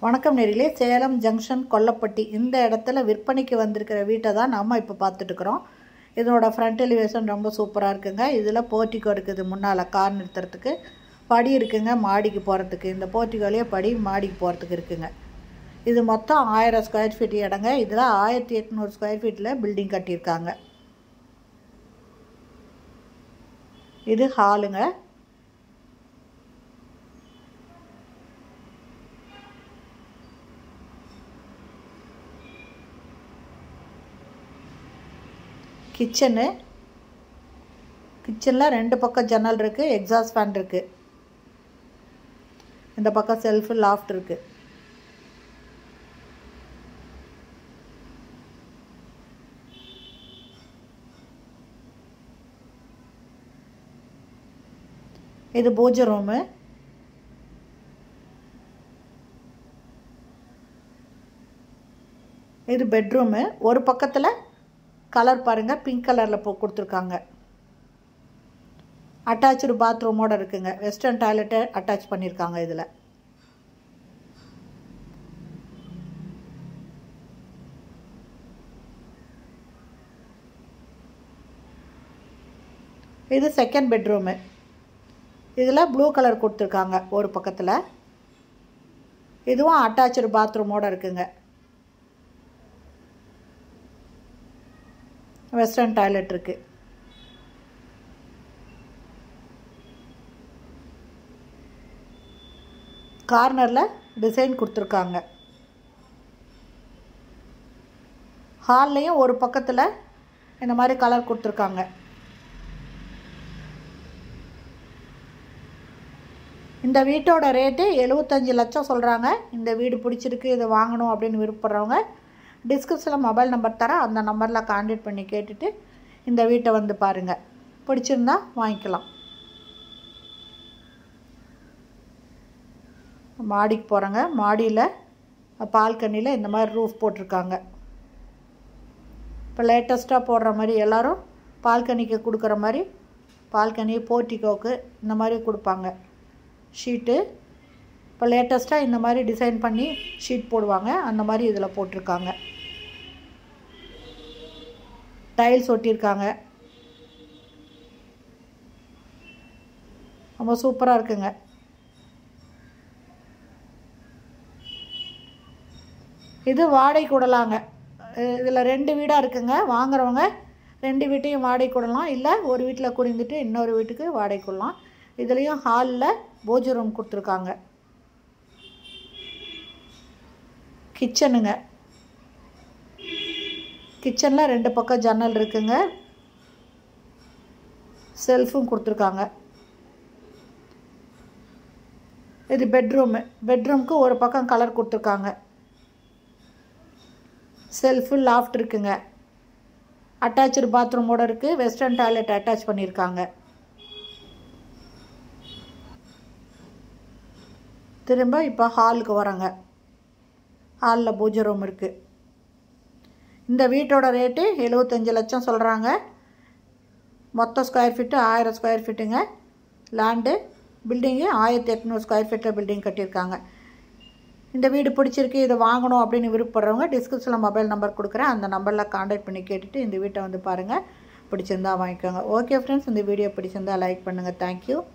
வணக்கம் நேரிலே சேலம் ஜங்ஷன் கொல்லப்பட்டி இந்த இடத்துல விற்பனைக்கு வந்திருக்கிற வீட்டை தான் நாம் இப்போ பார்த்துட்ருக்குறோம் இதனோட ஃப்ரண்ட் எலிவேஷன் ரொம்ப சூப்பராக இருக்குங்க இதில் போர்ட்டிகோ இருக்குது முன்னால் கார் நிறுத்துறதுக்கு படி இருக்குங்க மாடிக்கு போகிறதுக்கு இந்த போர்ட்டிகோலேயே படி மாடிக்கு போகிறதுக்கு இருக்குங்க இது மொத்தம் ஆயிரம் ஸ்கொயர் ஃபீட் இடங்க இதில் ஆயிரத்தி எட்நூறு ஸ்கொயர் ஃபீட்டில் பில்டிங் கட்டியிருக்காங்க இது ஹாலுங்க கிச்சனு கிச்சனில் ரெண்டு பக்கம் ஜன்னல் இருக்குது எக்ஸாஸ்ட் ஃபேன் இருக்குது இந்த பக்கம் செல்ஃபு லாஃப்ட் இருக்குது இது பூஜை ரூமு இது பெட்ரூமு ஒரு பக்கத்தில் கலர் பாருங்கள் பிங்க் கலரில் போ கொடுத்துருக்காங்க அட்டாச்சு பாத்ரூமோடு இருக்குங்க வெஸ்டர்ன் டாய்லெட்டை அட்டாச் பண்ணியிருக்காங்க இதில் இது செகண்ட் பெட்ரூமு இதில் ப்ளூ கலர் கொடுத்துருக்காங்க ஒரு பக்கத்தில் இதுவும் அட்டாச்சு பாத்ரூமோடு இருக்குங்க வெஸ்டர்ன் டாய்லெட் இருக்குது கார்னரில் டிசைன் கொடுத்துருக்காங்க ஹால்லையும் ஒரு பக்கத்தில் இந்த மாதிரி கலர் கொடுத்துருக்காங்க இந்த வீட்டோட ரேட்டு எழுபத்தஞ்சி லட்சம் சொல்கிறாங்க இந்த வீடு பிடிச்சிருக்கு இதை வாங்கணும் அப்படின்னு விருப்பப்படுறவங்க டிஸ்கிரிப்ஷனில் மொபைல் நம்பர் தரேன் அந்த நம்பரில் கான்டாக்ட் பண்ணி கேட்டுட்டு இந்த வீட்டை வந்து பாருங்கள் பிடிச்சிருந்தா வாங்கிக்கலாம் மாடிக்கு போகிறோங்க மாடியில் பால்கனியில் இந்த மாதிரி ரூஃப் போட்டிருக்காங்க இப்போ லேட்டஸ்ட்டாக போடுற மாதிரி எல்லோரும் பால்கனிக்கு கொடுக்குற மாதிரி பால்கனி போர்ட்டிகோக்கு இந்த மாதிரி கொடுப்பாங்க ஷீட்டு இப்போ லேட்டஸ்ட்டாக இந்த மாதிரி டிசைன் பண்ணி ஷீட் போடுவாங்க அந்த மாதிரி இதில் போட்டிருக்காங்க டைல்ஸ் ஒட்டியிருக்காங்க ரொம்ப சூப்பராக இருக்குங்க இது வாடகை கூடலாங்க இதில் ரெண்டு வீடாக இருக்குங்க வாங்குறவங்க ரெண்டு வீட்டையும் வாடகை கூடலாம் இல்லை ஒரு வீட்டில் குடிந்துட்டு இன்னொரு வீட்டுக்கு வாடகை கூடலாம் இதுலேயும் ஹாலில் பூஜை ரூம் கொடுத்துருக்காங்க கிச்சனுங்க கிச்சனில் ரெண்டு பக்கம் ஜன்னல் இருக்குங்க செல்ஃபும் கொடுத்துருக்காங்க இது பெட்ரூமு பெட்ரூம்க்கு ஒரு பக்கம் கலர் கொடுத்துருக்காங்க செல்ஃபு லாஃப்ட் இருக்குங்க அட்டாச்சு பாத்ரூமோடு இருக்குது வெஸ்டர்ன் டாய்லெட் அட்டாச் பண்ணியிருக்காங்க திரும்ப இப்போ ஹாலுக்கு வரோங்க ஹாலில் பூஜை ரூம் இருக்குது இந்த வீட்டோட ரேட்டு எழுபத்தஞ்சி லட்சம் சொல்கிறாங்க மொத்த ஸ்கொயர் ஃபீட்டு ஆயிரம் ஸ்கொயர் ஃபீட்டுங்க லேண்டு பில்டிங்கு ஆயிரத்தி எட்நூறு ஸ்கொயர் ஃபீட்டில் பில்டிங் கட்டியிருக்காங்க இந்த வீடு பிடிச்சிருக்கு இதை வாங்கணும் அப்படின்னு விருப்பப்படுறவங்க டிஸ்கிரிப்ஷனில் மொபைல் நம்பர் கொடுக்குறேன் அந்த நம்பரில் காண்டாக்ட் பண்ணி கேட்டுட்டு இந்த வீட்டை வந்து பாருங்கள் பிடிச்சிருந்தா வாங்கிக்கோங்க ஓகே ஃப்ரெண்ட்ஸ் இந்த வீடியோ பிடிச்சிருந்தா லைக் பண்ணுங்கள் தேங்க்யூ